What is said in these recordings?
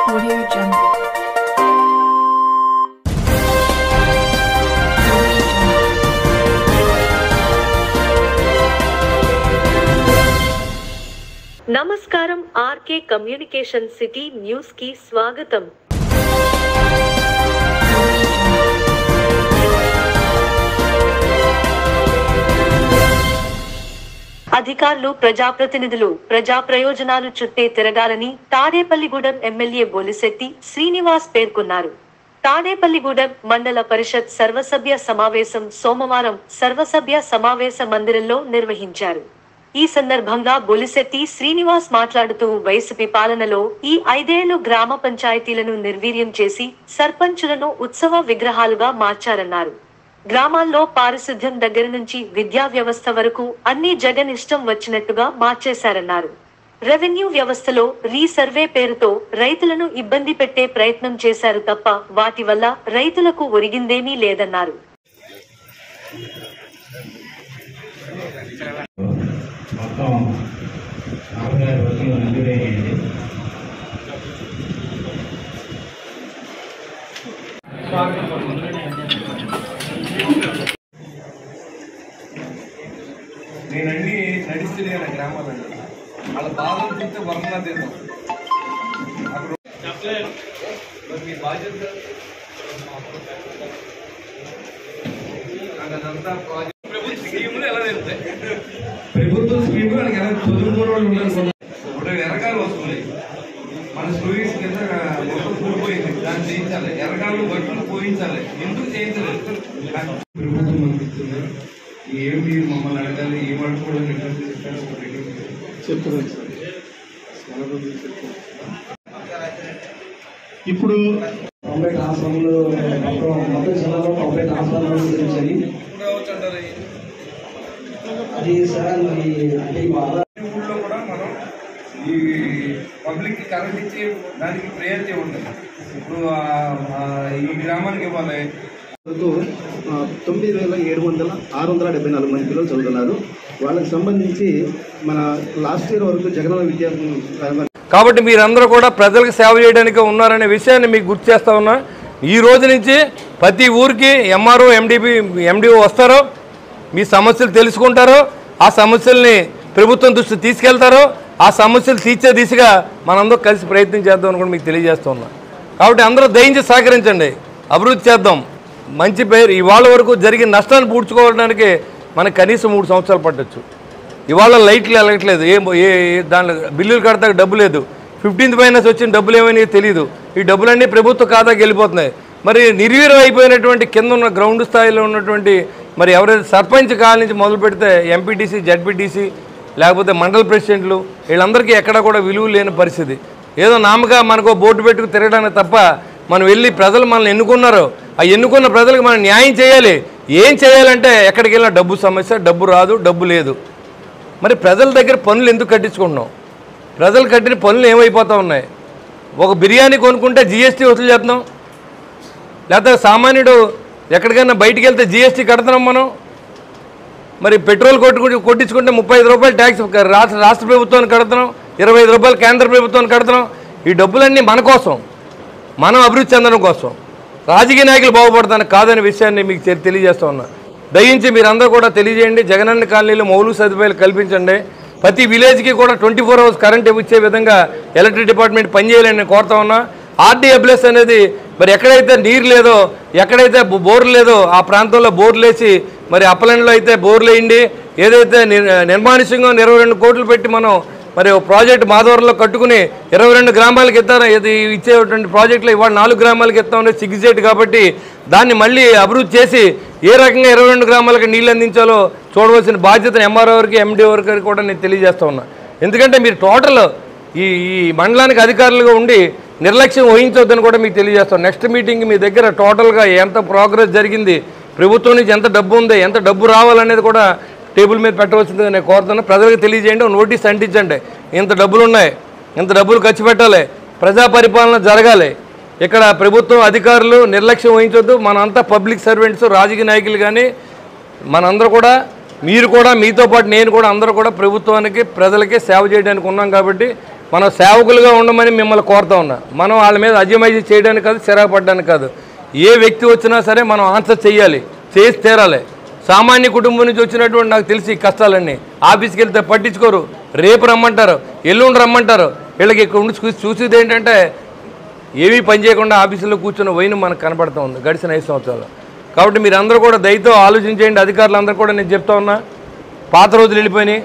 Audio Jungle. Audio Jungle. నమస్కారం RK communication city news కి స్వాగతం అధికారులు ప్రజాప్రతినిధులు ప్రజా ప్రయోజనాలు చుట్టే తిరగాలని తాడేపల్లిగూడెం ఎమ్మెల్యే బొలిశెట్టి శ్రీనివాస్ పేర్కొన్నారు తాడేపల్లిగూడెం మండల పరిషత్ సర్వసభ్య సమావేశం సోమవారం సర్వసభ్య సమావేశ మందిరంలో నిర్వహించారు ఈ సందర్భంగా బొలిశెట్టి శ్రీనివాస్ మాట్లాడుతూ వైసీపీ పాలనలో ఈ ఐదేళ్లు గ్రామ పంచాయతీలను నిర్వీర్యం చేసి సర్పంచులను ఉత్సవ విగ్రహాలుగా మార్చారన్నారు గ్రామాల్లో పారిశుద్ధ్యం దగ్గర నుంచి విద్యా వ్యవస్థ వరకు అన్ని జగన్ ఇష్టం వచ్చినట్టుగా మార్చేశారన్నారు రెవెన్యూ వ్యవస్థలో రీసర్వే పేరుతో రైతులను ఇబ్బంది పెట్టే ప్రయత్నం చేశారు తప్ప వాటి వల్ల రైతులకు ఒరిగిందేమీ లేదన్నారు మొత్తం నలభై ఆరు రోజులు మంజూరయ్యాయండి నేనండి నడిస్తే గ్రామాలండి వాళ్ళ బాధలు చూస్తే వర్ణన తిందాం అక్కడ మరి మీ బాధ్యత నాకు అదంతా ప్రాజెక్ట్ ప్రభుత్వ స్కీములు ఎలా తెలుస్తాయి ప్రభుత్వ స్కీములు వాళ్ళకి ఎలా చదువుకున్న వాళ్ళు ఉండాలి ఇప్పుడు ఎరగాలు వస్తుంది మన స్టూడెంట్స్ కింద మొత్తం కూలిపోయింది దాన్ని చేయించాలి ఎరగాలు బట్టలు పోయించాలి ఎందుకు చేయించలేదు ప్రభుత్వం పంపిస్తుంది ఏమి మమ్మల్ని అడగాలి ఏం అడుకోవడం చెప్తారు ఇప్పుడు తొంభై ట్రాన్స్ఫార్మర్లు మొత్తం మొత్తం జిల్లాలో తొంభై ట్రాన్స్ఫార్మర్లు గురించని అది సార్ మరి అంటే ఈ బాధ ఊళ్ళో కూడా మనం ఈ పబ్లిక్ కి కరెంట్ ఇచ్చి దానికి ప్రయారిటీ ఉంటుంది ఇప్పుడు ఆ- ఆ ఈ గ్రామానికి ఇవ్వాలి వరకు ఆ, తొమ్మిది వేల ఏడు వందల ఆరు వందల డెబ్బై నాలుగు మంది పిల్లలు చదువుతున్నారు వాళ్ళకి సంబంధించి మన లాస్ట్ ఇయర్ వరకు జగనన్న విద్యా కాబట్టి మీరందరూ కూడా ప్రజలకు సేవ చేయడానికి ఉన్నారనే విషయాన్ని మీకు గుర్తు చేస్తా ఉన్నా ఈ రోజు నుంచి ప్రతి ఊరికి ఎంఆర్ఓ ఎండిపి ఎండిఓ వస్తారో మీ సమస్యలు తెలుసుకుంటారో ఆ సమస్యల్ని ప్రభుత్వం దృష్టి తీసుకెళ్తారో ఆ సమస్యలు తీర్చే దిశగా మనందరూ కలిసి ప్రయత్నం చేద్దాం అని కూడా మీకు తెలియజేస్తూ ఉన్నా కాబట్టి అందరూ దయించి సహకరించండి అభివృద్ధి చేద్దాం మంచి పేరు ఇవాళ వరకు జరిగిన నష్టాన్ని పూడ్చుకోవడానికి మనకు కనీసం మూడు సంవత్సరాలు పట్టొచ్చు ఇవాళ లైట్లు వెళ్ళట్లేదు ఏం ఏ ఏ- దాంట్లో బిల్లులు కడతాక డబ్బు లేదు ఫిఫ్టీన్త్ మైనస్ వచ్చిన డబ్బులు ఏమైనా తెలియదు ఈ డబ్బులన్నీ ప్రభుత్వ ఖాతాకి వెళ్ళిపోతున్నాయి మరి నిర్వీర్యం అయిపోయినటువంటి కింద ఉన్న గ్రౌండ్ స్థాయిలో ఉన్నటువంటి మరి ఎవరైతే సర్పంచ్ కాల నుంచి మొదలు పెడితే ఎంపీటీసీ జడ్పీటీసీ లేకపోతే మండల ప్రెసిడెంట్లు వీళ్ళందరికీ ఎక్కడా కూడా విలువ లేని పరిస్థితి ఏదో నామగా మనకు బోర్డు పెట్టుకు తిరగడానికి తప్ప మనం వెళ్ళి ప్రజలు మనల్ని ఎన్నుకున్నారు ఆ ఎన్నుకున్న ప్రజలకు మనం న్యాయం చేయాలి ఏం చేయాలంటే ఎక్కడికి వెళ్ళినా డబ్బు సమస్య డబ్బు రాదు డబ్బు లేదు మరి ప్రజల దగ్గర పనులు ఎందుకు కట్టించుకుంటున్నాం ప్రజలు కట్టిన పనులు ఏమైపోతా ఉన్నాయి ఒక బిర్యానీ కొనుక్కుంటే జిఎస్టీ వసూలు చేస్తున్నాం లేకపోతే సామాన్యుడు ఎక్కడికైనా బయటికి వెళ్తే జిఎస్టీ కడుతున్నాం మనం మరి పెట్రోల్ కొట్టు కొట్టించుకుంటే ముప్పై ఐదు రూపాయలు ట్యాక్స్ రాష్ట్ర రాష్ట్ర ప్రభుత్వానికి కడుతున్నాం ఇరవై ఐదు రూపాయలు కేంద్ర ప్రభుత్వానికి కడుతున్నాం ఈ డబ్బులన్నీ మన కోసం మనం అభివృద్ధి చెందడం కోసం రాజకీయ నాయకులు బాగుపడతాను కాదనే విషయాన్ని మీకు తె- తెలియజేస్తా ఉన్నా దయించి మీరందరూ కూడా తెలియజేయండి జగనన్న కాలనీలో మౌలిక సదుపాయాలు కల్పించండి ప్రతి విలేజ్కి కూడా ట్వంటీ ఫోర్ అవర్స్ కరెంట్ ఇచ్చే విధంగా ఎలక్ట్రిక్ డిపార్ట్మెంట్ పనిచేయాలని నేను కోరుతా ఉన్నా ఆర్డీఎఫ్ఎస్ అనేది మరి ఎక్కడైతే నీరు లేదో ఎక్కడైతే బో- బోర్లు లేదో ఆ ప్రాంతంలో బోర్లు వేసి మరి అప్పలంలో అయితే బోర్లు వేయండి ఏదైతే నిర్- నిర్మానుష్యంగా ఇరవై రెండు కోట్లు పెట్టి మనం మరి ఓ ప్రాజెక్ట్ మాధవరంలో కట్టుకుని ఇరవై రెండు గ్రామాలకు ఇస్తాను ఇది ఇచ్చేటువంటి ప్రాజెక్టులు ఇవాళ నాలుగు గ్రామాలకు ఇస్తామని సిగ్జిజెట్ కాబట్టి దాన్ని మళ్ళీ అభివృద్ధి చేసి ఏ రకంగా ఇరవై రెండు గ్రామాలకు నీళ్ళు అందించాలో చూడవలసిన బాధ్యతను ఎంఆర్ఓ వరకు ఎండి వరకు కూడా నేను తెలియజేస్తా ఉన్నా ఎందుకంటే మీరు టోటల్ ఈ ఈ మండలానికి అధికారులుగా ఉండి నిర్లక్ష్యం వహించొద్దని కూడా మీకు తెలియజేస్తాం నెక్స్ట్ మీటింగ్ మీ దగ్గర టోటల్గా ఎంత ప్రోగ్రెస్ జరిగింది ప్రభుత్వం నుంచి ఎంత డబ్బు ఉంది ఎంత డబ్బు రావాలనేది కూడా టేబుల్ మీద పెట్టవలసిందిగా నేను కోరుతున్నా ప్రజలకు తెలియజేయండి ఒక నోటీస్ అంటించండి ఇంత డబ్బులు ఉన్నాయి ఇంత డబ్బులు ఖర్చు పెట్టాలి ప్రజా పరిపాలన జరగాలి ఇక్కడ ప్రభుత్వం అధికారులు నిర్లక్ష్యం వహించొద్దు మనంతా పబ్లిక్ సర్వెంట్స్ రాజకీయ నాయకులు కానీ మనందరూ కూడా మీరు కూడా మీతో పాటు నేను కూడా అందరూ కూడా ప్రభుత్వానికి ప్రజలకి సేవ చేయడానికి ఉన్నాం కాబట్టి మనం సేవకులుగా ఉండమని మిమ్మల్ని కోరుతా ఉన్నా మనం వాళ్ళ మీద అజమాయిషీ చేయడానికి కాదు చిరాకు పడడానికి కాదు ఏ వ్యక్తి వచ్చినా సరే మనం ఆన్సర్ చేయాలి చేసి తీరాలి సామాన్య కుటుంబం నుంచి వచ్చినటువంటి నాకు తెలిసి ఈ కష్టాలన్నీ ఆఫీస్కి వెళ్తే పట్టించుకోరు రేపు రమ్మంటారు ఎల్లుండి రమ్మంటారు వీళ్ళకి ఇక్కడ ఉండి చూసి చూసేది ఏంటంటే ఏమీ పని చేయకుండా ఆఫీసులో కూర్చున్న వైన్ మనకు కనపడుతూ ఉంది గడిచిన ఐదు సంవత్సరాలు కాబట్టి మీరు అందరూ కూడా దయతో ఆలోచించేయండి అధికారులు అందరూ కూడా నేను చెప్తా ఉన్నా పాత రోజులు వెళ్ళిపోయినాయి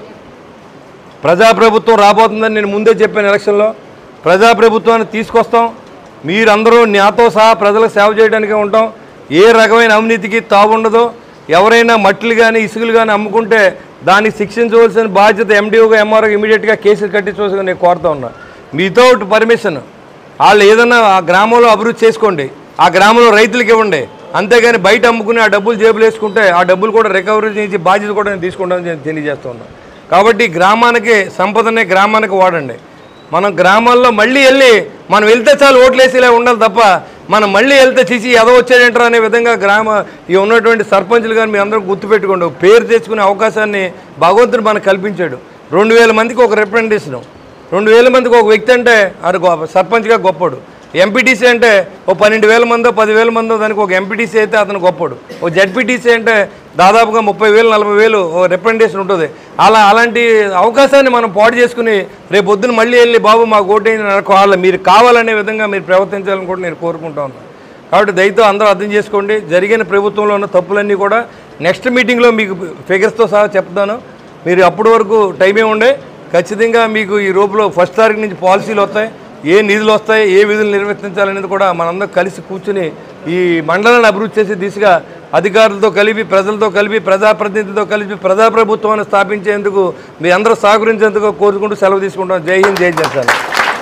ప్రజాప్రభుత్వం రాబోతుందని నేను ముందే చెప్పాను ఎలక్షన్లో ప్రజాప్రభుత్వాన్ని తీసుకొస్తాం మీరందరూ నాతో సహా ప్రజలకు సేవ చేయడానికే ఉంటాం ఏ రకమైన అవినీతికి తావుండదు ఎవరైనా మట్టిలు కానీ ఇసుకలు కానీ అమ్ముకుంటే దాన్ని శిక్షించవలసిన బాధ్యత ఎండిఓగా ఎంఆర్ఓ ఇమీడియట్గా కేసులు కట్టించవలసిన నేను కోరుతా ఉన్నా వితౌట్ పర్మిషన్ వాళ్ళు ఏదన్నా ఆ గ్రామంలో అభివృద్ధి చేసుకోండి ఆ గ్రామంలో రైతులకు ఇవ్వండి అంతేగాని బయట అమ్ముకుని ఆ డబ్బులు జేబులు వేసుకుంటే ఆ డబ్బులు కూడా రికవరీ చేసి బాధ్యత కూడా నేను తీసుకుంటానని నేను తెలియజేస్తూ ఉన్నాను కాబట్టి గ్రామానికి సంపదనే గ్రామానికి వాడండి మనం గ్రామాల్లో మళ్ళీ వెళ్ళి మనం వెళ్తే చాలు ఓట్లేసేలా ఉండాలి తప్ప మనం మళ్ళీ వెళ్తే చిసి ఎదో వచ్చాడంటారు అనే విధంగా గ్రామ ఈ ఉన్నటువంటి సర్పంచులు కానీ మీ అందరూ గుర్తుపెట్టుకోండి ఒక పేరు తెచ్చుకునే అవకాశాన్ని భగవంతుడు మనకు కల్పించాడు రెండు వేల మందికి ఒక రిప్రజెంటేషన్ రెండు వేల మందికి ఒక వ్యక్తి అంటే అది గొప్ప సర్పంచ్గా గొప్పడు ఎంపీటీసీ అంటే ఓ పన్నెండు వేల మందో పదివేల మందో దానికి ఒక ఎంపీటీసీ అయితే అతను గొప్పడు ఓ జడ్పీటీసీ అంటే దాదాపుగా ముప్పై వేలు నలభై వేలు ఓ రిప్రజెంటేషన్ ఉంటుంది అలా అలాంటి అవకాశాన్ని మనం పాడు చేసుకుని రేపు పొద్దున మళ్ళీ వెళ్ళి బాబు మాకు ఓటేయండి వాళ్ళ మీరు కావాలనే విధంగా మీరు ప్రవర్తించాలని కూడా నేను కోరుకుంటా ఉన్నాను కాబట్టి దయతో అందరూ అర్థం చేసుకోండి జరిగిన ప్రభుత్వంలో ఉన్న తప్పులన్నీ కూడా నెక్స్ట్ మీటింగ్లో మీకు ఫిగర్స్తో సహా చెప్తాను మీరు అప్పటి వరకు టైమే ఉండే ఖచ్చితంగా మీకు ఈ రూపులో ఫస్ట్ తారీఖు నుంచి పాలసీలు వస్తాయి ఏ నిధులు వస్తాయి ఏ విధులు నిర్వర్తించాలనేది కూడా మనందరం కలిసి కూర్చుని ఈ మండలాన్ని అభివృద్ధి చేసే దిశగా అధికారులతో కలిపి ప్రజలతో కలిపి ప్రజాప్రతినిధులతో కలిపి ప్రజాప్రభుత్వాన్ని స్థాపించేందుకు మీ అందరూ సహకరించేందుకు కోరుకుంటూ సెలవు తీసుకుంటాం జై హింద్ జై జనసేన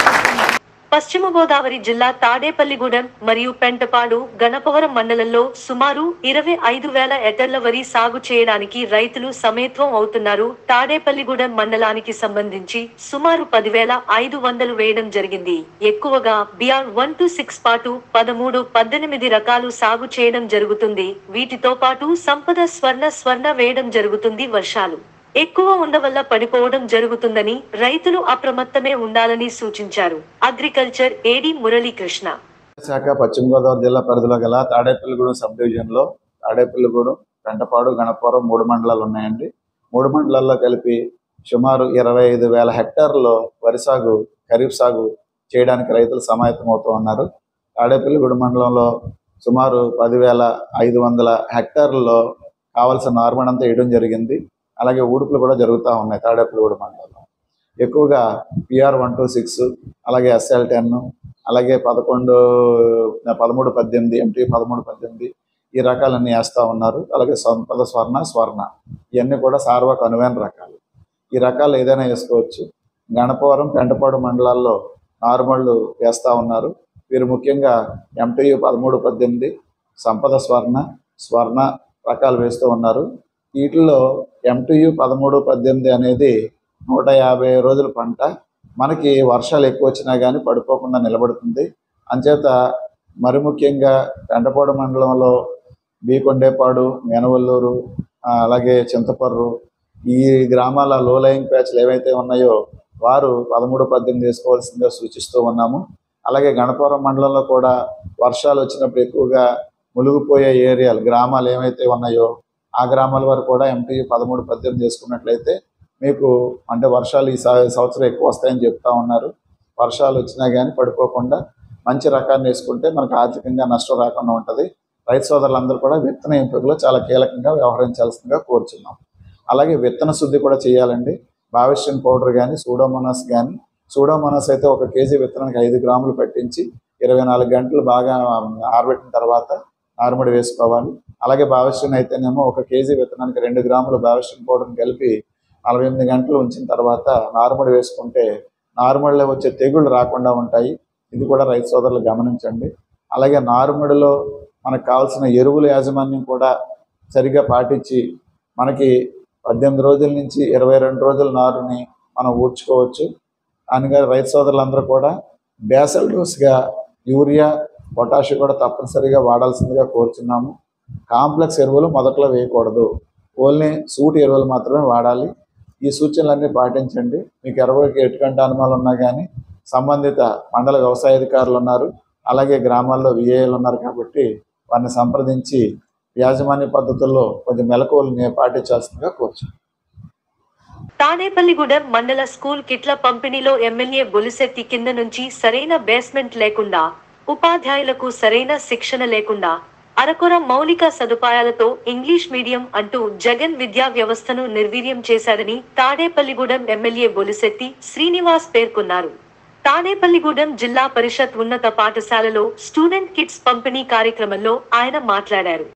పశ్చిమ గోదావరి జిల్లా తాడేపల్లిగూడెం మరియు పెంటపాడు గణపవరం మండలంలో సుమారు ఇరవై ఐదు వేల ఎకర్ల వరి సాగు చేయడానికి రైతులు సమేత్వం అవుతున్నారు తాడేపల్లిగూడెం మండలానికి సంబంధించి సుమారు పదివేల ఐదు వందలు వేయడం జరిగింది ఎక్కువగా బిఆర్ వన్ టు సిక్స్ పాటు పదమూడు పద్దెనిమిది రకాలు సాగు చేయడం జరుగుతుంది వీటితో పాటు సంపద స్వర్ణ స్వర్ణ వేయడం జరుగుతుంది వర్షాలు ఎక్కువ ఉండవల్ల పడిపోవడం జరుగుతుందని రైతులు అప్రమత్తమే ఉండాలని సూచించారు అగ్రికల్చర్ ఏడి మురళీకృష్ణ శాఖ పశ్చిమ గోదావరి జిల్లా పరిధిలో గల తాడేపల్లిగూడెం సబ్ డివిజన్లో తాడేపల్లిగూడెం పెంటపాడు గణపురం మూడు మండలాలు ఉన్నాయండి మూడు మండలాల్లో కలిపి సుమారు ఇరవై ఐదు వేల హెక్టార్లలో వరి సాగు ఖరీఫ్ సాగు చేయడానికి రైతులు సమాయత్తం అవుతూ ఉన్నారు తాడేపల్లిగూడెం మండలంలో సుమారు పదివేల ఐదు వందల హెక్టార్లలో కావలసిన నార్మల్ అంతా వేయడం జరిగింది అలాగే ఊడుపులు కూడా జరుగుతూ ఉన్నాయి తాడేపల్లిగూడెం మండలంలో ఎక్కువగా పిఆర్ వన్ టూ సిక్స్ అలాగే ఎస్ఎల్ టెన్ అలాగే పదకొండు పదమూడు పద్దెనిమిది ఎంటీ పదమూడు పద్దెనిమిది ఈ రకాలన్నీ వేస్తూ ఉన్నారు అలాగే సంపద స్వర్ణ స్వర్ణ ఇవన్నీ కూడా సార్వక అనువైన రకాలు ఈ రకాలు ఏదైనా వేసుకోవచ్చు గణపవరం పెంటపాడు మండలాల్లో నార్మళ్ళు వేస్తూ ఉన్నారు వీరు ముఖ్యంగా ఎంటీయు పదమూడు పద్దెనిమిది సంపద స్వర్ణ స్వర్ణ రకాలు వేస్తూ ఉన్నారు వీటిల్లో ఎంటీయు పదమూడు పద్దెనిమిది అనేది నూట యాభై రోజుల పంట మనకి వర్షాలు ఎక్కువ వచ్చినా కానీ పడిపోకుండా నిలబడుతుంది అంచేత మరి ముఖ్యంగా పెంటపాడు మండలంలో బీకొండేపాడు మేనవల్లూరు ఆ, అలాగే చింతపర్రు ఈ గ్రామాల లో లయింగ్ ప్యాచ్లు ఏవైతే ఉన్నాయో వారు పదమూడు పద్దెనిమిది వేసుకోవాల్సిందిగా సూచిస్తూ ఉన్నాము అలాగే గణపురం మండలంలో కూడా వర్షాలు వచ్చినప్పుడు ఎక్కువగా మునిగిపోయే ఏరియాలు గ్రామాలు ఏవైతే ఉన్నాయో ఆ గ్రామాల వారు కూడా ఎంటీ పదమూడు పద్దెనిమిది వేసుకున్నట్లయితే మీకు అంటే వర్షాలు ఈ స- సంవత్సరం ఎక్కువ వస్తాయని చెప్తా ఉన్నారు వర్షాలు వచ్చినా కానీ పడిపోకుండా మంచి రకాన్ని వేసుకుంటే మనకు ఆర్థికంగా నష్టం రాకుండా ఉంటుంది రైతు సోదరులందరూ కూడా విత్తన ఎంపికలో చాలా కీలకంగా వ్యవహరించాల్సిందిగా కోరుచున్నాం అలాగే విత్తన శుద్ధి కూడా చేయాలండి బావిస్టిన్ పౌడర్ కానీ సూడోమోనాస్ కానీ సూడోమోనాస్ అయితే ఒక కేజీ విత్తనానికి ఐదు గ్రాములు పట్టించి ఇరవై నాలుగు గంటలు బాగా ఆరబెట్టిన తర్వాత నార్మడి వేసుకోవాలి అలాగే బావిస్టిన్ అయితేనేమో ఒక కేజీ విత్తనానికి రెండు గ్రాములు బావిస్టిన్ పౌడర్ని కలిపి నలభై ఎనిమిది గంటలు ఉంచిన తర్వాత నార్మడి వేసుకుంటే నార్మడిలో వచ్చే తెగుళ్ళు రాకుండా ఉంటాయి ఇది కూడా రైతు సోదరులు గమనించండి అలాగే నారుమడిలో మనకు కావాల్సిన ఎరువుల యాజమాన్యం కూడా సరిగా పాటించి మనకి పద్దెనిమిది రోజుల నుంచి ఇరవై రెండు రోజుల నారుని మనం ఊడ్చుకోవచ్చు అనగా రైతు సోదరులందరూ కూడా బేసల్ డోస్గా యూరియా పొటాషియం కూడా తప్పనిసరిగా వాడాల్సిందిగా కోరుచున్నాము కాంప్లెక్స్ ఎరువులు మొదట్లో వేయకూడదు ఓన్లీ సూటి ఎరువులు మాత్రమే వాడాలి ఈ సూచనలన్నీ పాటించండి మీకు ఎరువులకి ఎటువంటి అనుమానాలు ఉన్నా కానీ సంబంధిత మండల వ్యవసాయ అధికారులు ఉన్నారు అలాగే గ్రామాల్లో విఏలు ఉన్నారు కాబట్టి వారిని సంప్రదించి యాజమాన్య పద్ధతుల్లో కొంచెం మెలకువలు పాటించాల్సిందిగా కోరుచు తాడేపల్లిగూడెం మండల స్కూల్ కిట్ల పంపిణీలో ఎమ్మెల్యే బొలిశెట్టి కింద నుంచి సరైన బేస్మెంట్ లేకుండా ఉపాధ్యాయులకు సరైన శిక్షణ లేకుండా అరకొర మౌలిక సదుపాయాలతో ఇంగ్లీష్ మీడియం అంటూ జగన్ విద్యా వ్యవస్థను నిర్వీర్యం చేశాడని తాడేపల్లిగూడెం ఎమ్మెల్యే బొలిశెట్టి శ్రీనివాస్ పేర్కొన్నారు తాడేపల్లిగూడెం జిల్లా పరిషత్ ఉన్నత పాఠశాలలో స్టూడెంట్ కిట్స్ పంపిణీ కార్యక్రమంలో ఆయన మాట్లాడారు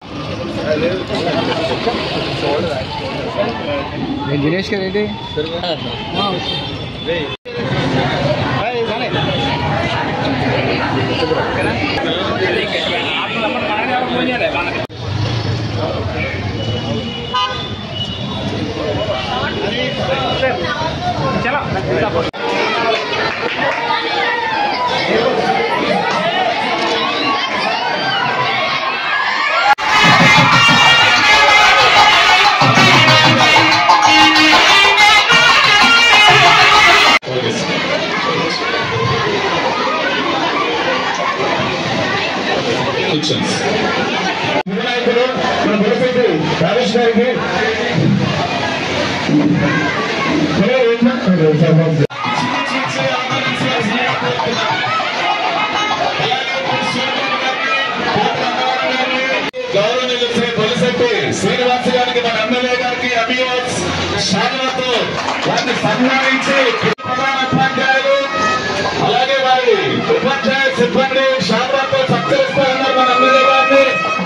నాయకులు మన బుడపెట్టి రాజేష్ గారికి గౌరవనీయులు శ్రీ బొలిశెట్టి శ్రీనివాస్ గారికి మన ఎమ్మెల్యే గారికి అభియోస్ శాలతో వారిని సన్మానించి ప్రధాన ఉపాధ్యాయులు అలాగే వారి ఉపాధ్యాయ సిబ్బంది శాలతో సత్కరిస్తా ఉన్నారు మన ఎమ్మెల్యే గారిని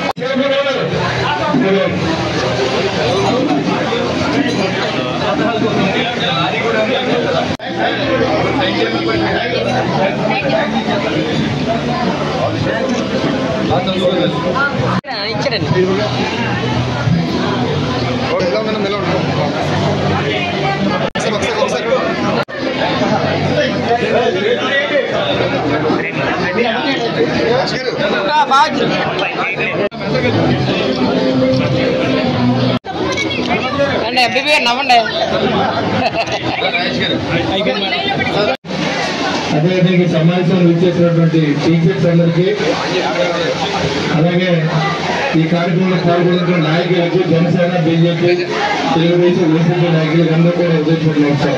అంటే ఎంబీబీ నవ్వండి అదేవిధంగా సమావేశంలో ఇచ్చేసినటువంటి టీచర్స్ అందరికీ అలాగే ఈ కార్యక్రమంలో పాల్గొన్న నాయకులకు జనసేన బీజేపీ తెలుగుదేశం వైసీపీ నాయకులకు అందరూ కూడా ఉద్దేశించి నమస్కారం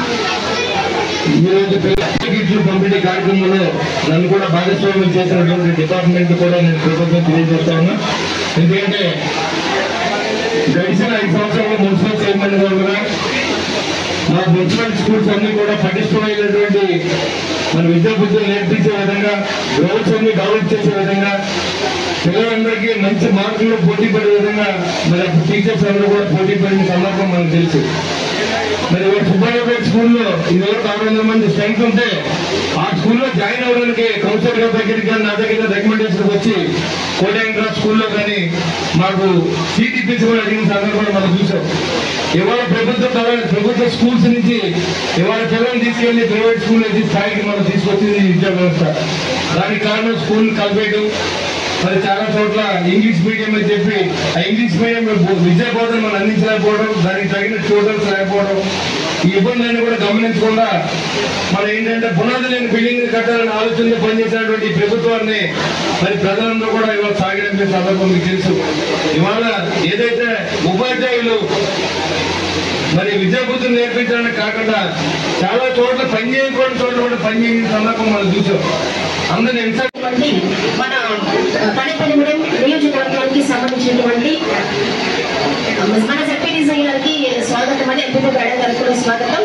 ఈ రోజు కిట్లు పంపిణీ కార్యక్రమంలో నన్ను కూడా భాగస్వామ్యం చేసినటువంటి డిపార్ట్మెంట్ కూడా నేను కృతజ్ఞత తెలియజేస్తా ఉన్నా ఎందుకంటే గడిచిన ఐదు సంవత్సరాలు మున్సిపల్ చైర్మన్ గా ఉన్నా మా మున్సిపల్ స్కూల్స్ అన్ని కూడా పటిష్టమైనటువంటి మన విద్యా బుద్ధులు నేర్పించే విధంగా గ్రౌండ్స్ అన్ని డెవలప్ చేసే విధంగా పిల్లలందరికీ మంచి మార్కులు పోటీ పడే విధంగా మరి అప్పుడు టీచర్స్ అందరూ కూడా పోటీ పడిన సందర్భం మనకు తెలుసు మరి ఇవాళ సుబ్బారావుపేట స్కూల్లో ఇదివరకు ఆరు వందల మంది స్ట్రెంత్ ఉంటే ఆ స్కూల్లో జాయిన్ అవ్వడానికి కౌన్సిలర్ గారి దగ్గరికి కానీ నా దగ్గర రికమెండేషన్ వచ్చి కోటాంగ్రా స్కూల్లో కానీ మాకు సీట్ ఇప్పించమని అడిగిన సందర్భాలు మనం చూసాం ఇవాళ ప్రభుత్వ పర- ప్రభుత్వ స్కూల్స్ నుంచి ఇవాళ పిల్లల్ని తీసుకెళ్లి ప్రైవేట్ స్కూల్ నుంచి స్థాయికి మనం తీసుకొచ్చింది ఈ విద్యా వ్యవస్థ దానికి కారణం స్కూల్ కలిపేయడం మరి చాలా చోట్ల ఇంగ్లీష్ మీడియం అని చెప్పి ఆ ఇంగ్లీష్ మీడియం విద్యా బోధన మనం అందించలేకపోవడం దానికి తగిన ట్యూటర్స్ లేకపోవడం ఈ ఇబ్బందులన్నీ కూడా గమనించకుండా మనం ఏంటంటే పునాది లేని బిల్డింగ్ కట్టాలని ఆలోచనతో పనిచేసినటువంటి ఈ ప్రభుత్వాన్ని మరి ప్రజలందరూ కూడా ఇవాళ సాగడంపే సందర్భం మీకు తెలుసు ఇవాళ ఏదైతే ఉపాధ్యాయులు మరి విద్యాబుద్ధులు నేర్పించడానికి కాకుండా చాలా చోట్ల పని చేయకూడని చోట్ల కూడా పని చేసిన సందర్భం మనం చూసాం అందరిని ఎంత ఉన్నటువంటి మన తనిపల్లిగూడెం నియోజకవర్గానికి సంబంధించినటువంటి మన సెక్రటరీ గారికి స్వాగతం అని ఎంపీ మేడం గారికి కూడా స్వాగతం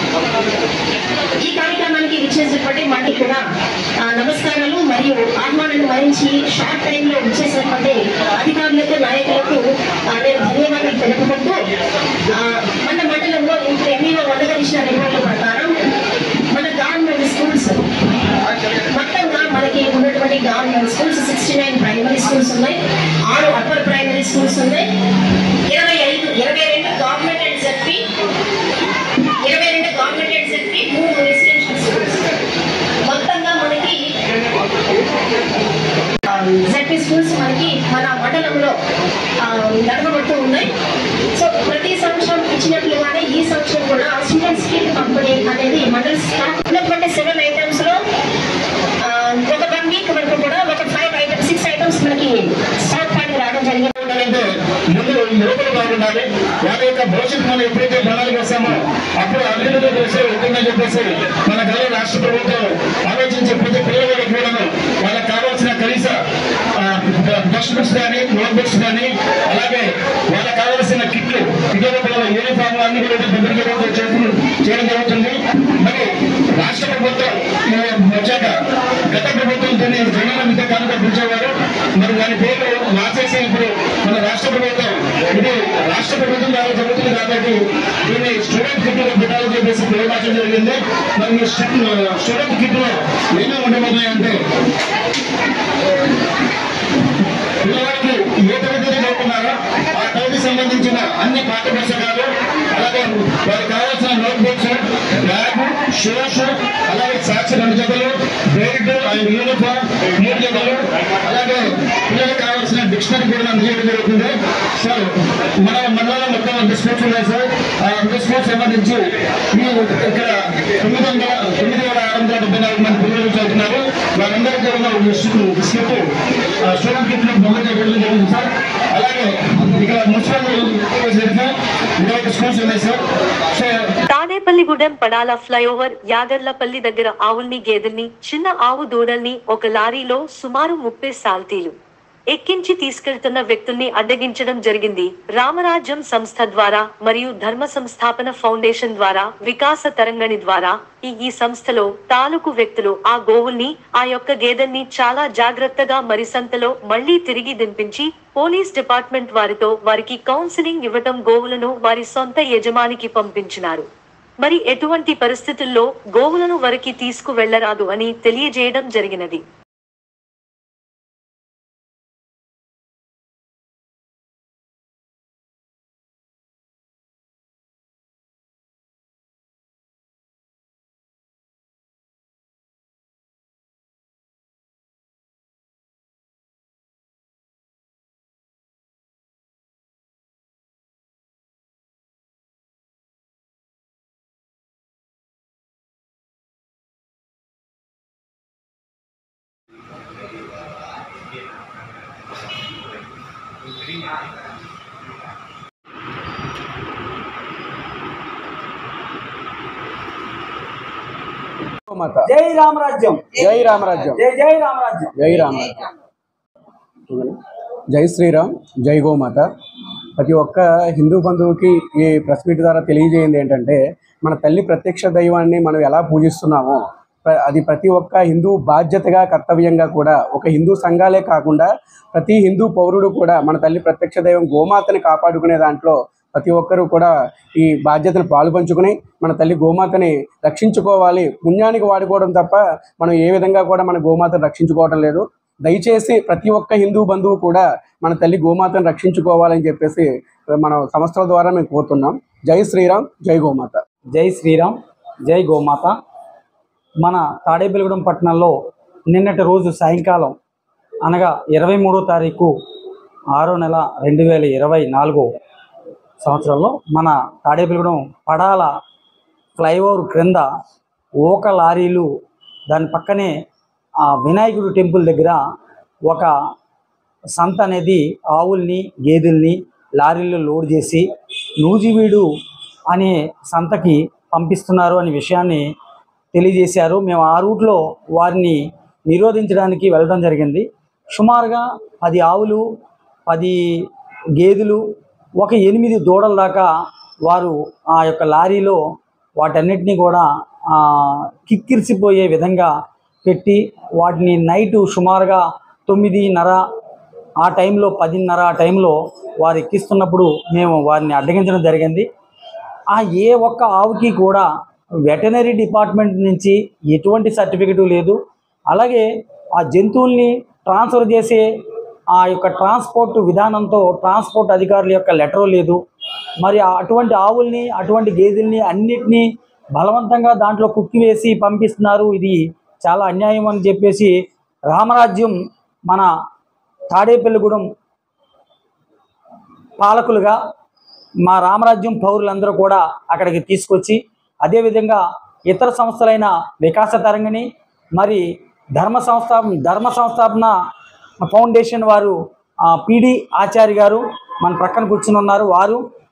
ఈ కార్యక్రమానికి విచ్చేసినటువంటి మనకి కూడా ఆ, నమస్కారాలు మరియు ఆహ్వానాన్ని వహించి షార్ట్ టైం లో విచ్చేసినటువంటి అధికారులకు నాయకులకు ఆ, నేను ధన్యవాదాలు తెలుపుకుంటూ ఆ, మన మండలంలో ఇప్పుడు ఎన్నో వందగలిసిన రిపోర్ట్ల ప్రకారం మన గవర్నమెంట్ స్కూల్స్ మొత్తంగా మనకి ఉన్నటువంటి government schools sixty nine primary schools ఉన్నాయి ఆరు అప్పర్ ప్రైమరీ స్కూల్స్ ఉన్నాయి ఇరవై ఐదు ఇరవై రెండు గవర్నమెంట్ అండ్ జెడ్పీ ఇరవై రెండు గవర్నమెంట్ అండ్ జెడ్పీ మూడు రెసిడెన్షియల్ స్కూల్స్ మొత్తంగా మనకి జెడ్పీ స్కూల్స్ మనకి మన మండలంలో ఆ, నడవబడుతూ ఉన్నాయి సో ప్రతి సంవత్సరం ఇచ్చినట్లుగానే ఈ సంవత్సరం కూడా స్టూడెంట్స్ కి పంపిణీ అనేది మండల స్టాఫ్ ఉన్నటువంటి సెవెన్ ఐటమ్స్ యొక్క భవిష్యత్తు మనం ఎప్పుడైతే ప్రణాళిక వేస్తామో అప్పుడు అభివృద్ధి దశ ఉంటుందని చెప్పేసి మన గౌరవ రాష్ట్ర ప్రభుత్వం ఆలోచించి ప్రతి పిల్లలకి కూడాను వాళ్ళకి కావాల్సిన కనీస టెక్స్ట్ బుక్స్ కానీ నోట్ బుక్స్ కానీ అలాగే వాళ్ళకి కావాల్సిన కిట్లు ఇతర పిల్లల యూనిఫామ్ అన్ని కూడా భద్రత చేయడం చేయడం జరుగుతుంది మరి రాష్ట్ర ప్రభుత్వం ఈ వచ్చాక గత ప్రభుత్వంతో జగన్ మిగతా కానుక పిలిచేవారు మరి దాని పేరు మార్చేసి ఇప్పుడు మన రాష్ట్ర ప్రభుత్వం ఇది రాష్ట్ర ప్రభుత్వం ద్వారా జరుగుతుంది కాబట్టి దీన్ని స్టూడెంట్ కిట్ పెట్టాలని చెప్పేసి పేరు మార్చడం జరిగింది మరి ఈ స్టూడెంట్ కిట్ లో ఏమేమి ఉండబోతున్నాయంటే పిల్లవాడికి ఏ తరగతి చదువుకున్నారో ఆ తరగతి సంబంధించిన అన్ని పాఠ్య పుస్తకాలు అలాగే వారికి కావాల్సిన నోట్ బుక్స్ బ్యాగ్ షూస్ అలాగే సాక్షి రెండు జతలు బెల్ట్ అండ్ యూనిఫామ్ మూడు జతలు అలాగే పిల్లలకు కావాల్సిన డిక్షనరీ కూడా అందజేయడం జరుగుతుంది సార్ మన మండలంలో మొత్తం అంత స్కూల్స్ ఉన్నాయి సార్ ఆ అంత స్కూల్స్ సంబంధించి ఈ ఇక్కడ తొమ్మిది వందల తొమ్మిది వేల ఆరు వందల డెబ్బై నాలుగు మంది పిల్లలు చదువుతున్నారు వారందరికీ కూడా స్లిప్ స్టూడెంట్ కిట్ బొమ్మ చేయడం జరిగింది సార్ అలాగే ఇక్కడ మున్సిపల్ ఇరవై స్కూల్స్ ఉన్నాయి sir so Tadepalligudem Padala flyover Yagarlapalli దగ్గర ఆవుల్ని గేదెల్ని చిన్న ఆవు దూడల్ని ఒక లారీలో సుమారు ముప్పై సాల్తీలు ఎక్కించి తీసుకెళ్తున్న వ్యక్తుల్ని అడ్డగించడం జరిగింది రామరాజ్యం సంస్థ ద్వారా మరియు ధర్మ సంస్థాపన ఫౌండేషన్ ద్వారా వికాస తరంగణి ద్వారా ఈ ఈ సంస్థలో తాలూకు వ్యక్తులు ఆ గోవుల్ని ఆ యొక్క గేదెల్ని చాలా జాగ్రత్తగా మరి సంతలో మళ్లీ తిరిగి దింపించి పోలీస్ డిపార్ట్మెంట్ వారితో వారికి కౌన్సిలింగ్ ఇవ్వటం గోవులను వారి సొంత యజమానికి పంపించినారు మరి ఎటువంటి పరిస్థితుల్లో గోవులను వరకి తీసుకు వెళ్లరాదు అని తెలియజేయడం జరిగినది జై రామరాజ్యం జై రామరాజ్యం జై జై రామరాజ్యం జై రామరాజ్యం జై శ్రీరామ్ జై గోమాత ప్రతి ఒక్క హిందూ బంధువుకి ఈ ప్రెస్ మీట్ ద్వారా తెలియజేయండి ఏంటంటే మన తల్లి ప్రత్యక్ష దైవాన్ని మనం ఎలా పూజిస్తున్నామో ప్ర- అది ప్రతి ఒక్క హిందూ బాధ్యతగా కర్తవ్యంగా కూడా ఒక హిందూ సంఘాలే కాకుండా ప్రతి హిందూ పౌరుడు కూడా మన తల్లి ప్రత్యక్ష దైవం గోమాతని కాపాడుకునే దాంట్లో ప్రతి ఒక్కరూ కూడా ఈ బాధ్యతను పాలుపంచుకుని మన తల్లి గోమాతని రక్షించుకోవాలి పుణ్యానికి వాడుకోవడం తప్ప మనం ఏ విధంగా కూడా మన గోమాతను రక్షించుకోవడం లేదు దయచేసి ప్రతి ఒక్క హిందూ బంధువు కూడా మన తల్లి గోమాతను రక్షించుకోవాలని చెప్పేసి మన సంస్థల ద్వారా మేము కోరుతున్నాం జై శ్రీరామ్ జై గోమాత జై శ్రీరామ్ జై గోమాత మన తాడేపల్లిగూడెం పట్టణంలో నిన్నటి రోజు సాయంకాలం అనగా ఇరవై మూడో తారీఖు ఆరో నెల రెండు వేల ఇరవై నాలుగో సంవత్సరంలో మన తాడేపల్లిగూడెం పడాల ఫ్లైఓవర్ క్రింద ఓక లారీలు దాని పక్కనే ఆ వినాయకుడు టెంపుల్ దగ్గర ఒక సంత అనేది ఆవుల్ని గేదెల్ని లారీల్లో లోడ్ చేసి నూజివీడు అనే సంతకి పంపిస్తున్నారు అనే విషయాన్ని తెలియజేశారు మేము ఆ రూట్లో వారిని నిరోధించడానికి వెళ్ళడం జరిగింది సుమారుగా పది ఆవులు పది గేదెలు ఒక ఎనిమిది దూడల దాకా వారు ఆ యొక్క లారీలో వాటన్నిటినీ కూడా ఆ, కిక్కిరిసిపోయే విధంగా పెట్టి వాటిని నైటు సుమారుగా తొమ్మిదిన్నర ఆ టైంలో పదిన్నర ఆ టైంలో వారు ఎక్కిస్తున్నప్పుడు మేము వారిని అడ్డగించడం జరిగింది ఆ ఏ ఒక్క ఆవుకి కూడా వెటనరీ డిపార్ట్మెంట్ నుంచి ఎటువంటి సర్టిఫికెటు లేదు అలాగే ఆ జంతువుల్ని ట్రాన్స్ఫర్ చేసే ఆ యొక్క ట్రాన్స్పోర్ట్ విధానంతో ట్రాన్స్పోర్ట్ అధికారుల యొక్క లెటర్ లేదు మరి ఆ అటువంటి ఆవుల్ని అటువంటి గేదెల్ని అన్నిటినీ బలవంతంగా దాంట్లో కుక్కి వేసి పంపిస్తున్నారు ఇది చాలా అన్యాయం అని చెప్పేసి రామరాజ్యం మన తాడేపల్లిగూడెం పాలకులుగా మా రామరాజ్యం పౌరులందరూ కూడా అక్కడికి తీసుకొచ్చి అదేవిధంగా ఇతర సంస్థలైన వికాస తరంగిణి మరి ధర్మ సంస్థ ధర్మ సంస్థాపన ఫౌండేషన్ వారు పిడి ఆచార్య గారు మన ప్రక్కన కూర్చుని ఉన్నారు వారు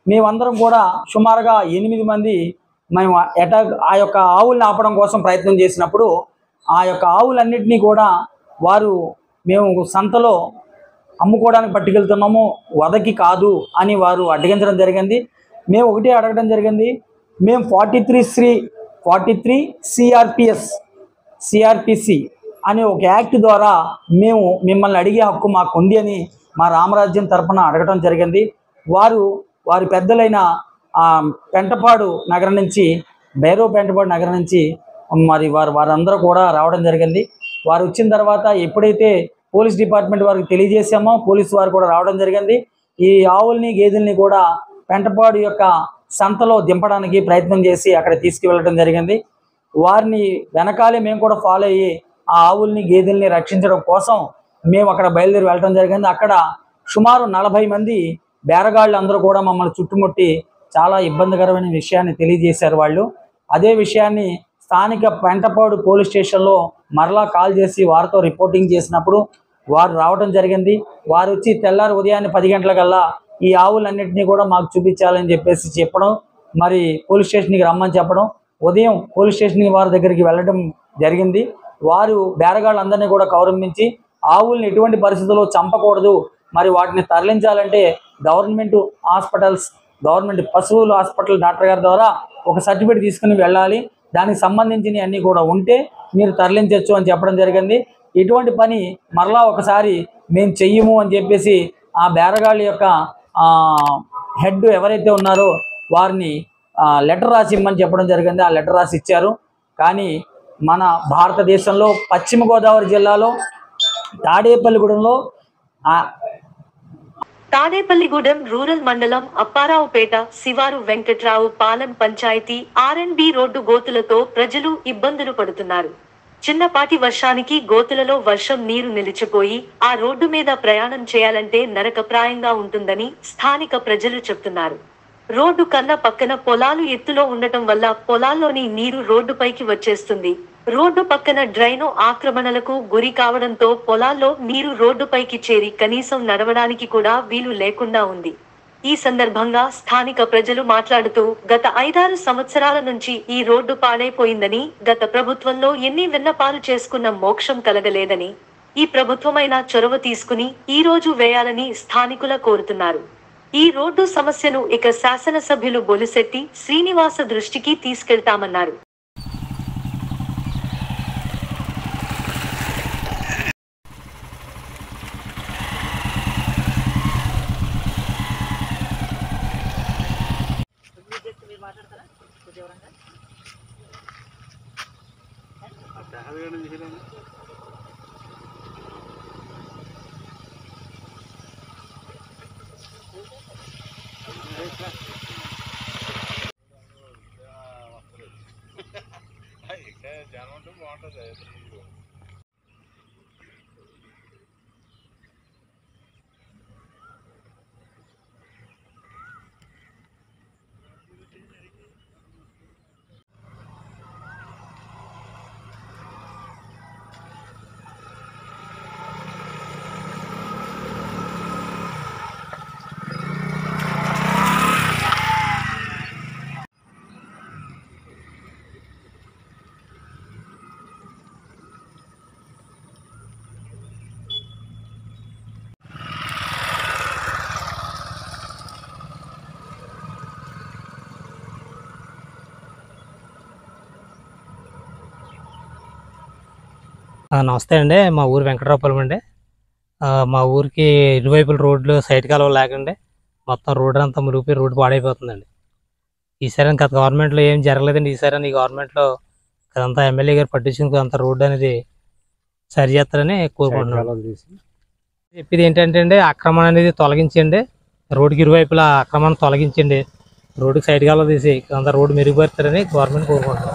మేమందరం కూడా సుమారుగా ఎనిమిది మంది మేము అటాక్ ఆ యొక్క ఆవుల్ని ఆపడం కోసం ప్రయత్నం చేసినప్పుడు ఆ యొక్క ఆవులన్నింటినీ కూడా వారు మేము సంతలో అమ్ముకోవడానికి పట్టుకెళ్తున్నాము వదకి కాదు అని వారు అడ్డగించడం జరిగింది మేము ఒకటే అడగడం జరిగింది మేము forty three three forty three CRPS CrPC అనే ఒక యాక్ట్ ద్వారా మేము మిమ్మల్ని అడిగే హక్కు మాకు ఉంది అని మా రామరాజ్యం తరపున అడగడం జరిగింది వారు వారి పెద్దలైన ఆ, పెంటపాడు నగరం నుంచి బైరో పెంటపాడు నగరం నుంచి మరి వారు వారందరూ కూడా రావడం జరిగింది వారు వచ్చిన తర్వాత ఎప్పుడైతే పోలీస్ డిపార్ట్మెంట్ వారికి తెలియజేశామో పోలీసు వారు కూడా రావడం జరిగింది ఈ ఆవుల్ని గేదెల్ని కూడా పెంటపాడు యొక్క సంతలో దింపడానికి ప్రయత్నం చేసి అక్కడ తీసుకువెళ్ళడం జరిగింది వారిని వెనకాలే మేము కూడా ఫాలో అయ్యి ఆ ఆవుల్ని గేదెల్ని రక్షించడం కోసం మేము అక్కడ బయలుదేరి వెళ్ళడం జరిగింది అక్కడ సుమారు నలభై మంది బేరగాళ్ళు అందరూ కూడా మమ్మల్ని చుట్టుముట్టి చాలా ఇబ్బందికరమైన విషయాన్ని తెలియజేశారు వాళ్ళు అదే విషయాన్ని స్థానిక పెంటపాడు పోలీస్ స్టేషన్లో మరలా కాల్ చేసి వారితో రిపోర్టింగ్ చేసినప్పుడు వారు రావడం జరిగింది వారు వచ్చి తెల్లారి ఉదయాన్నే పది గంటలకల్లా ఈ ఆవులన్నింటినీ కూడా మాకు చూపించాలని చెప్పేసి చెప్పడం మరి పోలీస్ స్టేషన్కి రమ్మని చెప్పడం ఉదయం పోలీస్ స్టేషన్కి వారి దగ్గరికి వెళ్ళడం జరిగింది వారు బేరగాళ్ళందరినీ కూడా గౌరవించి ఆవుల్ని ఎటువంటి పరిస్థితుల్లో చంపకూడదు మరి వాటిని తరలించాలంటే గవర్నమెంట్ హాస్పిటల్స్ గవర్నమెంట్ పశువుల హాస్పిటల్ డాక్టర్ గారి ద్వారా ఒక సర్టిఫికేట్ తీసుకుని వెళ్ళాలి దానికి సంబంధించినవి అన్నీ కూడా ఉంటే మీరు తరలించవచ్చు అని చెప్పడం జరిగింది ఇటువంటి పని మరలా ఒకసారి మేము చెయ్యము అని చెప్పేసి ఆ బేరగాళ్ళ యొక్క హెడ్ ఎవరైతే ఉన్నారో వారిని లెటర్ రాసి ఇమ్మని చెప్పడం జరిగింది ఆ లెటర్ రాసి ఇచ్చారు కానీ మన భారతదేశంలో పశ్చిమ గోదావరి జిల్లాలో తాడేపల్లిగూడెంలో ఆ తాడేపల్లిగూడెం రూరల్ మండలం అప్పారావుపేట శివారు వెంకట్రావు పాలెం పంచాయతీ ఆర్ఎన్బి రోడ్డు గోతులతో ప్రజలు ఇబ్బందులు పడుతున్నారు చిన్నపాటి వర్షానికి గోతులలో వర్షం నీరు నిలిచిపోయి ఆ రోడ్డు మీద ప్రయాణం చేయాలంటే నరకప్రాయంగా ఉంటుందని స్థానిక ప్రజలు చెప్తున్నారు రోడ్డు కన్నా పక్కన పొలాలు ఎత్తులో ఉండటం వల్ల పొలాల్లోని నీరు రోడ్డుపైకి వచ్చేస్తుంది రోడ్డు పక్కన డ్రైను ఆక్రమణలకు గురి కావడంతో పొలాల్లో నీరు రోడ్డుపైకి చేరి కనీసం నడవడానికి కూడా వీలు లేకుండా ఉంది ఈ సందర్భంగా స్థానిక ప్రజలు మాట్లాడుతూ గత ఐదారు సంవత్సరాల నుంచి ఈ రోడ్డు పాడైపోయిందని గత ప్రభుత్వంలో ఎన్ని విన్నపాలు చేసుకున్న మోక్షం కలగలేదని ఈ ప్రభుత్వమైన చొరవ తీసుకుని ఈ రోజు వేయాలని స్థానికుల కోరుతున్నారు ఈ రోడ్డు సమస్యను ఇక శాసనసభ్యులు బొలిశెట్టి శ్రీనివాస దృష్టికి తీసుకెళ్తామన్నారు ఆ, నమస్తే అండి మా ఊరు వెంకటరావుపాలెం అండి ఆ, మా ఊరికి ఇరువైపుల రోడ్లు సైడ్ కాలువ లేకండి మొత్తం రోడ్డు అంతా మురిగిపోయి రోడ్డు పాడైపోతుందండి ఈసారి గత గవర్నమెంట్లో ఏం జరగలేదండి ఈసారి ఈ గవర్నమెంట్లో అదంతా ఎమ్మెల్యే గారు పట్టించుకుని అంత రోడ్డు అనేది సరి చేస్తారని కోరుకుంటున్నాను చెప్పేది ఏంటంటే అండి అక్రమణ అనేది తొలగించండి రోడ్డుకి ఇరువైపులా అక్రమాన్ని తొలగించండి రోడ్డుకి సైడ్ కాలువ తీసి అంత రోడ్డు మెరుగుపరుస్తారని గవర్నమెంట్ కోరుకుంటున్నాం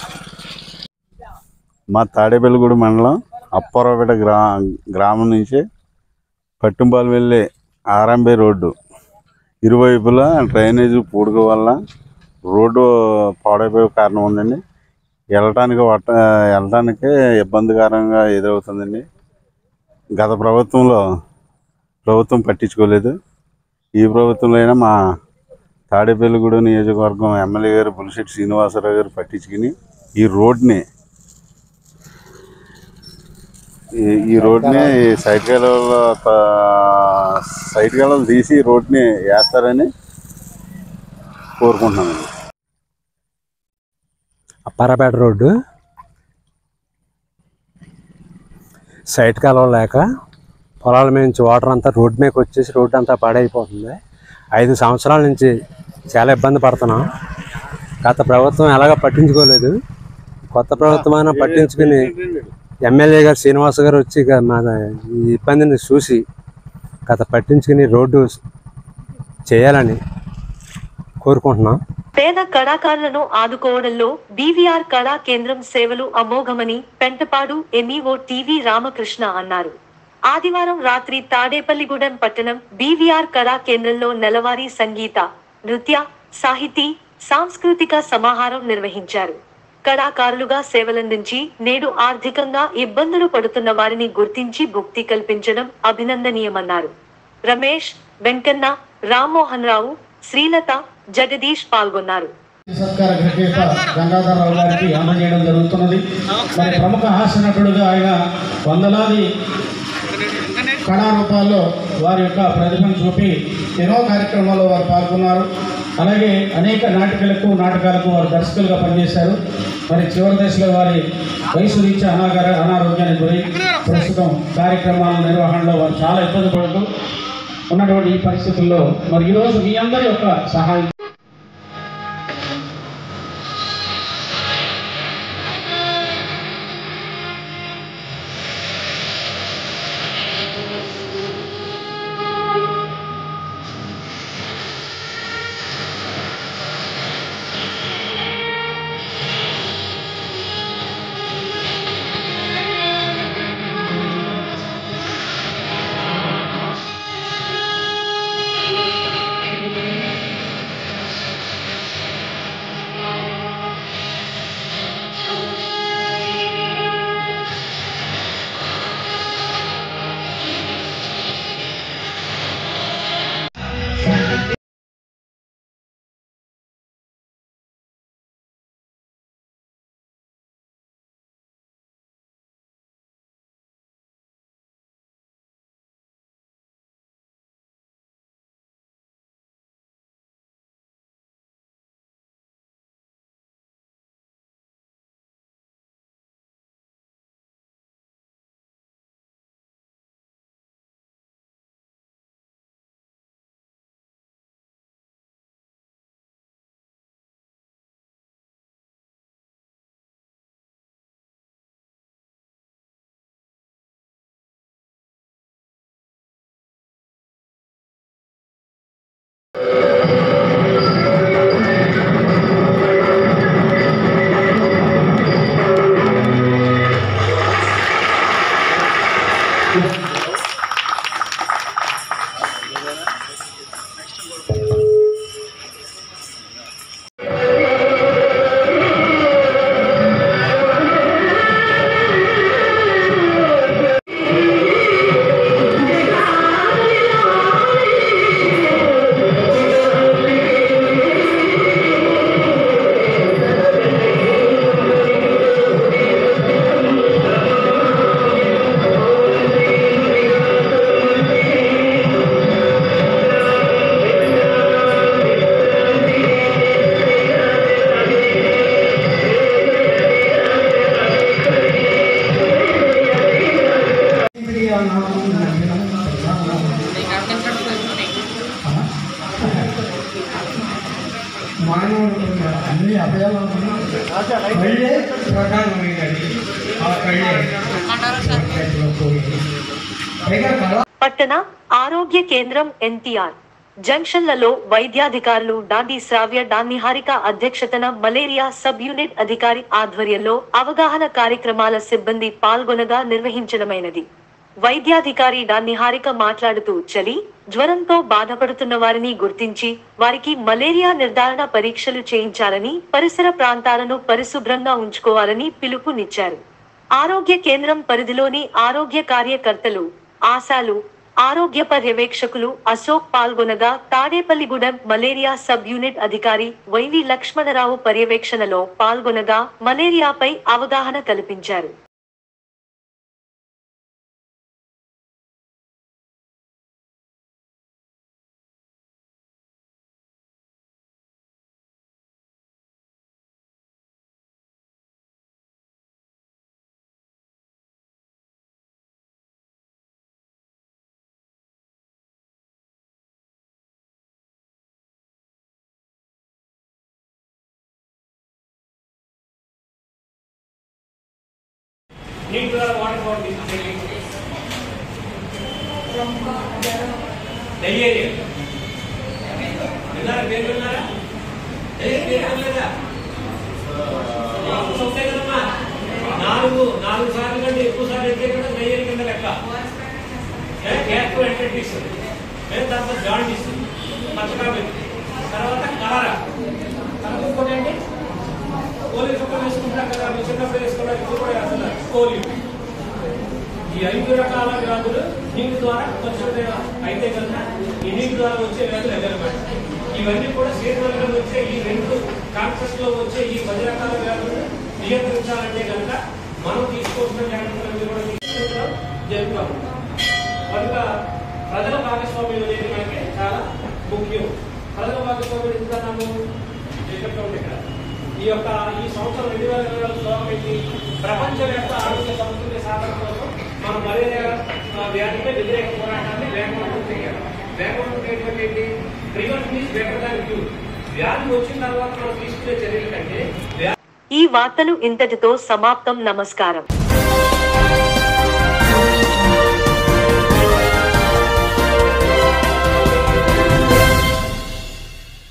మా తాడేపల్లిగూడ మండలం అప్పారావుపేట గ్రా గ్రామం నుంచి పట్టుంపాలు వెళ్ళే ఆర్ఎంబే రోడ్డు ఇరువైపులా డ్రైనేజ్ పూడుక వల్ల రోడ్డు పాడైపోయే కారణం ఉందండి వెళ్ళటానికి వట్ట వెళ్ళటానికి ఇబ్బందికరంగా ఎదురవుతుందండి గత ప్రభుత్వంలో ప్రభుత్వం పట్టించుకోలేదు ఈ ప్రభుత్వంలో అయినా మా తాడేపల్లిగూడెం నియోజకవర్గం ఎమ్మెల్యే గారు పులిశెట్టి శ్రీనివాసరావు గారు పట్టించుకుని ఈ రోడ్ని ఈ ఈ రోడ్ని సైడ్ కాలువలో త- సైడ్ కాలువలు తీసి ఈ రోడ్ని వేస్తారని కోరుకుంటున్నాను అప్పారపేట రోడ్డు సైట్ కాలువ లేక పొలాల మీద నుంచి వాటర్ అంతా రోడ్డు మీదకి వచ్చేసి రోడ్డు అంతా పాడైపోతుంది ఐదు సంవత్సరాల నుంచి చాలా ఇబ్బంది పడుతున్నాం గత ప్రభుత్వం ఎలాగ పట్టించుకోలేదు కొత్త ప్రభుత్వం అయినా పట్టించుకుని ఎమ్మెల్యే గారు శ్రీనివాస్ గారు వచ్చి ఇక మా ఈ ఇబ్బందిని చూసి గత పట్టించుకుని రోడ్డు చేయాలని కోరుకుంటున్నాం పేద కళాకారులను ఆదుకోవడంలో బీవీఆర్ కళా కేంద్రం సేవలు అమోఘమని పెంటపాడు ఎంఈఓ టీవీ రామకృష్ణ అన్నారు ఆదివారం రాత్రి తాడేపల్లిగూడెం పట్టణం బీవీఆర్ కళా కేంద్రంలో నెలవారీ సంగీత నృత్య సాహితీ సాంస్కృతిక సమాహారం నిర్వహించారు కళాకారులుగా సేవలందించి నేడు ఆర్థికంగా ఇబ్బందులు పడుతున్న వారిని గుర్తించి భుక్తి కల్పించడం అభినందనీయమన్నారు రమేష్ వెంకన్న రామ్మోహన్ రావు శ్రీలత జగదీష్ పాల్గొన్నారు సత్కార గ్రహీత గంగాధరరావు గారికి అందజేయడం జరుగుతున్నది మరి ప్రముఖ హాస్య నటుడుగా ఆయన వందలాది కళారూపాల్లో వారి యొక్క ప్రతిభను చూపి ఎన్నో కార్యక్రమాల్లో వారు పాల్గొన్నారు అలాగే అనేక నాటికలకు నాటకాలకు వారు దర్శకులుగా పనిచేశారు మరి చివరి దశలో వారి వయసు రీత్యా అనాగార అనారోగ్యానికి గురై ప్రస్తుతం కార్యక్రమాల నిర్వహణలో వారు చాలా ఇబ్బంది పడుతూ ఉన్నటువంటి ఈ పరిస్థితుల్లో మరి ఈరోజు మీ అందరి యొక్క సహాయం మానవుడు అన్ని అభయాలు కళ్ళే ప్రధానమైనది ఆ కళ్ళే పైగా కళ పట్టణ ఆరోగ్య కేంద్రం ఎన్టీఆర్ జంక్షన్లలో వైద్యాధికారులు డాండి శ్రావ్య డాన్నిహారిక అధ్యక్షతన మలేరియా సబ్ యూనిట్ అధికారి ఆధ్వర్యంలో అవగాహన కార్యక్రమాల సిబ్బంది పాల్గొనగా నిర్వహించడమైనది వైద్యాధికారి డాన్నిహారిక మాట్లాడుతూ చలి జ్వరంతో బాధపడుతున్న వారిని గుర్తించి వారికి మలేరియా నిర్ధారణ పరీక్షలు చేయించాలని పరిసర ప్రాంతాలను పరిశుభ్రంగా ఉంచుకోవాలని పిలుపునిచ్చారు ఆరోగ్య కేంద్రం పరిధిలోని ఆరోగ్య కార్యకర్తలు ఆశాలు ఆరోగ్య పర్యవేక్షకులు అశోక్ పాల్గొనగా తాడేపల్లిగూడెం మలేరియా సబ్ యూనిట్ అధికారి వైవి లక్ష్మణరావు పర్యవేక్షణలో పాల్గొనగా మలేరియాపై అవగాహన కల్పించారు నీటి ద్వారా వాటర్ బాటిల్ తీసుకెళ్ళి డయేరియా విన్నారా పేరు విన్నారా డయేరియా పేరు వినలేదా వాసన ఉంటాయి కదమ్మా నాలుగు నాలుగు సార్లు కంటే ఎక్కువ సార్లు అయితే కూడా డయేరియా కింద లెక్క గ్యాస్ట్రోఎంటైటిస్ తర్వాత జాండిస్ పచ్చకామె తర్వాత కలరా తర్వాత ఇంకోటి ఏంటి పోలీసు చుట్టం వేసుకుంటాం కదా మీ చిన్నప్పుడు వేసుకోవడానికి ఇప్పుడు కూడా వేస్తున్నారు పోలియో ఈ ఐదు రకాల వ్యాధులు నీటి ద్వారా కొంచెం అయితే కనుక ఈ నీటి ద్వారా వచ్చే వ్యాధులు ఎదనమాట ఇవన్నీ కూడా శరీరంలో వచ్చే ఈ రెండు కాన్సెప్ట్ లో వచ్చే ఈ పది రకాల వ్యాధులు నియంత్రించాలంటే కనుక మనం తీసుకోవాల్సిన జాగ్రత్తలు కూడా తీసుకుంటాం జరుగుతాం కనుక ప్రజల భాగస్వామ్యం అనేది మనకి చాలా ముఖ్యం ప్రజల భాగస్వామ్యం ఎందుకన్నాము చెప్పినట్టు ఉంది ఇక్కడ ఈ యొక్క ఈ సంవత్సరం రెండు వేల ఇరవై నాలుగు శ్లోకం ఏంటి ప్రపంచవ్యాప్త ఆరోగ్య సమతుల్య సాధన కోసం మనం మలేరియా ఆ, వ్యాధిపై వ్యతిరేక పోరాటాన్ని వేగవంతం చేయాలి వేగవంతం చేయడం ఏంటి prevention is better than cure వ్యాధి వచ్చిన తర్వాత మనం తీసుకునే చర్యల కంటే వ్యా- ఈ వార్తలు ఇంతటితో సమాప్తం నమస్కారం